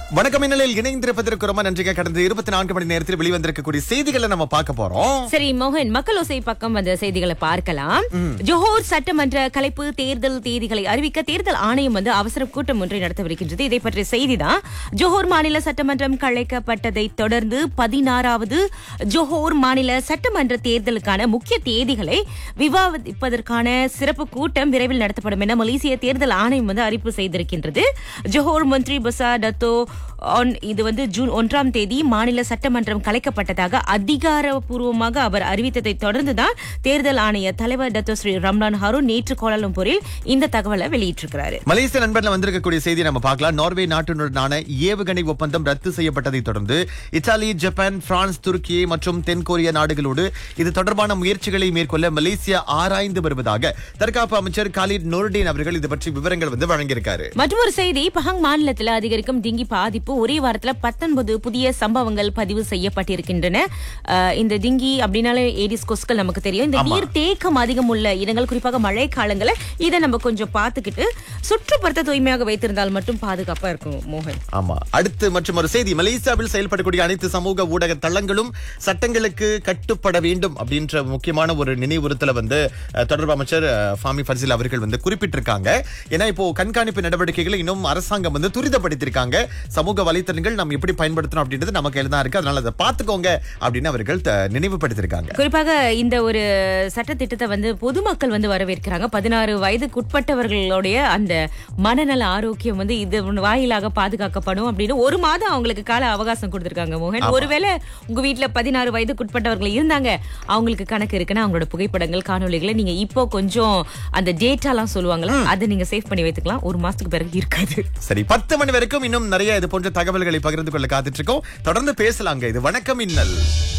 வணக்கம் இந்நிலையில் இணைந்திருப்பதற்கு ரொம்ப நன்றிங்க கடந்த இருபத்தி நான்கு மணி நேரத்தில் வெளிவந்திருக்கக்கூடிய செய்திகளை நம்ம பார்க்க போறோம் சரி மோகன் மக்களோசை பக்கம் வந்த செய்திகளை பார்க்கலாம் ஜோஹர் சட்டமன்ற கலைப்பு தேர்தல் தேதிகளை அறிவிக்க தேர்தல் ஆணையம் வந்து அவசர கூட்டம் ஒன்றை நடத்தவிருக்கின்றது இதை பற்றிய செய்திதான் ஜோஹர் மாநில சட்டமன்றம் கலைக்கப்பட்டதை தொடர்ந்து பதினாறாவது ஜோஹர் மாநில சட்டமன்ற தேர்தலுக்கான முக்கிய தேதிகளை விவாதிப்பதற்கான சிறப்பு கூட்டம் விரைவில் நடத்தப்படும் என மலேசிய தேர்தல் ஆணையம் வந்து அறிவிப்பு செய்திருக்கின்றது ஜோஹர் மந்திரி பசா டத்தோ ஆன் இது வந்து ஜூன் ஒன்றாம் தேதி மாநில சட்டமன்றம் கலைக்கப்பட்டதாக அதிகாரப்பூர்வமாக அவர் அறிவித்ததை தொடர்ந்துதான் தேர்தல் ஆணைய தலைவர் டத்தோ ஸ்ரீ ரம்லான் ஹாரூன் நேற்று கோலாலம்பூரில் இந்த தகவலை வெளியிட்டிருக்கிறாரு மலேசிய நண்பர்ல வந்திருக்கக்கூடிய செய்தி நம்ம பார்க்கலாம் நார்வே நாட்டுடனான ஏவுகணை ஒப்பந்தம் ரத்து செய்யப்பட்டதை தொடர்ந்து இத்தாலி ஜப்பான் பிரான்ஸ் துருக்கி மற்றும் தென்கொரிய நாடுகளோடு இது தொடர்பான முயற்சிகளை மேற்கொள்ள மலேசியா ஆராய்ந்து வருவதாக தற்காப்பு அமைச்சர் காலித் நோர்டீன் அவர்கள் இது பற்றி விவரங்கள் வந்து வழங்கியிருக்காரு மற்றொரு செய்தி பஹங் மாநிலத்தில் அதிகரிக்கும் டிங்கி பாதிப்பு ஒரே வாரத்துல பத்தொன்பது புதிய சம்பவங்கள் பதிவு செய்யப்பட்டிருக்கின்றன அஹ், இந்த டிங்கி அப்படின்னாலே ஏடிஸ் கொஸ்கள் நமக்கு தெரியும் இந்த நீர் தேக்கம் அதிகம் உள்ள இடங்கள் குறிப்பாக மழை காலங்கள இதை நம்ம கொஞ்சம் பார்த்துக்கிட்டு சுற்றுப்புறத்தை தூய்மையாக வைத்திருந்தால் மட்டும் பாதுகாப்பா இருக்கும் மோகன் ஆமா அடுத்து மற்றும் ஒரு செய்தி மலேசியாவில் செயல்படக்கூடிய அனைத்து சமூக ஊடக தளங்களும் சட்டங்களுக்கு கட்டுப்பட வேண்டும் அப்படின்ற முக்கியமான ஒரு நினைவுறுத்தலை வந்து அஹ், தொடர்பு அமைச்சர் அஹ், ஃபாமி ஃபர்சில் அவர்கள் வந்து குறிப்பிட்டிருக்காங்க ஏன்னா இப்போ கண்காணிப்பு நடவடிக்கைகளை இன்னும் அரசாங்கம் வந்து துரிதப்படுத்தியிருக்காங்க சமூக வலைத்தளங்கள் நம்ம எப்படி பயன்படுத்தணும் அப்படின்றது நம்ம கையில தான் இருக்கு அதனால அதை பார்த்துக்கோங்க அப்படின்னு அவர்கள் த- நினைவுபடுத்தியிருக்காங்க குறிப்பாக இந்த ஒரு சட்டத்திட்டத்தை வந்து பொதுமக்கள் வந்து வரவேற்கிறாங்க பதினாறு வயதுக்குட்பட்டவர்களுடைய அந்த மனநல ஆரோக்கியம் வந்து இது வாயிலாக பாதுகாக்கப்படும் அப்படின்னு ஒரு மாதம் அவங்களுக்கு கால அவகாசம் கொடுத்திருக்காங்க மோகன் ஒருவேளை உங்க வீட்டுல பதினாறு வயதுக்குட்பட்டவர்கள் இருந்தாங்க அவங்களுக்கு கணக்கு இருக்குன்னா அவங்களோட புகைப்படங்கள் காணொளிகளை நீங்க இப்போ கொஞ்சம் அந்த டேட்டாலாம் சொல்லுவாங்களா அதை நீங்க சேவ் பண்ணி வைத்துக்கலாம் ஒரு மாசத்துக்கு பிறகு இருக்காது சரி பத்து மணி வரைக்கும் இன்னும் நிறைய இது போன்ற தகவல்களை பகிர்ந்து கொள்ள காத்துட்டு இருக்கோம் தொடர்ந்து பேசலாங்க இது வணக்கம் இன்னல்